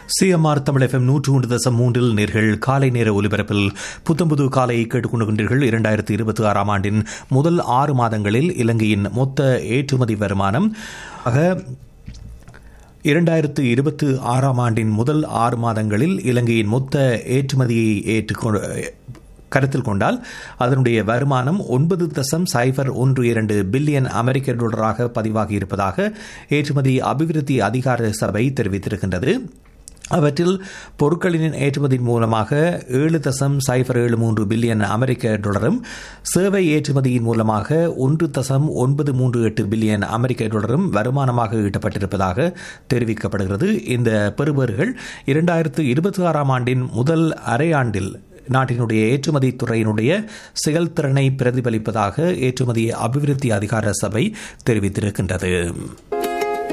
CMR Tamil FM நூற்று ஒன்று தசம் மூன்றில் நேர்கள் காலை நேர ஒலிபரப்பில் புத்தம்புது காலை கேட்டுக்கொண்டுகின்றீர்கள் இரண்டாயிரத்தி இருபத்தி ஆறாம் ஆண்டின் முதல் ஆறு மாதங்களில் இலங்கையின் மொத்த ஏற்றுமதி வருமானம் ஆக இரண்டாயிரத்து இருபத்தி ஆறாம் ஆண்டின் முதல் ஆறு மாதங்களில் இலங்கையின் மொத்த ஏற்றுமதியை ஏற்றுக்கொண்டு கருத்தில் கொண்டால் அதனுடைய வருமானம் ஒன்பது தசம் சைபர் ஒன்று இரண்டு பில்லியன் அமெரிக்க டாலராக பதிவாகி இருப்பதாக ஏற்றுமதி அபிவிருத்தி அதிகார சபை தெரிவித்திருக்கின்றது அவற்றில் பொருட்களின் ஏற்றுமதி மூலமாக ஏழு தசம் சைபர் ஏழு மூன்று பில்லியன் அமெரிக்க டாலரும் சேவை ஏற்றுமதியின் மூலமாக ஒன்று தசம் ஒன்பது மூன்று எட்டு பில்லியன் அமெரிக்க டாலரும் வருமானமாக ஈட்டப்பட்டிருப்பதாக தெரிவிக்கப்படுகிறது இந்த பெறுபர்கள் இரண்டாயிரத்து இருபத்தி ஆறாம் ஆண்டின் முதல் அரையாண்டில் நாட்டினுடைய ஏற்றுமதி துறையினுடைய செயல்திறனை பிரதிபலிப்பதாக ஏற்றுமதி அபிவிருத்தி அதிகார சபை தெரிவித்திருக்கின்றது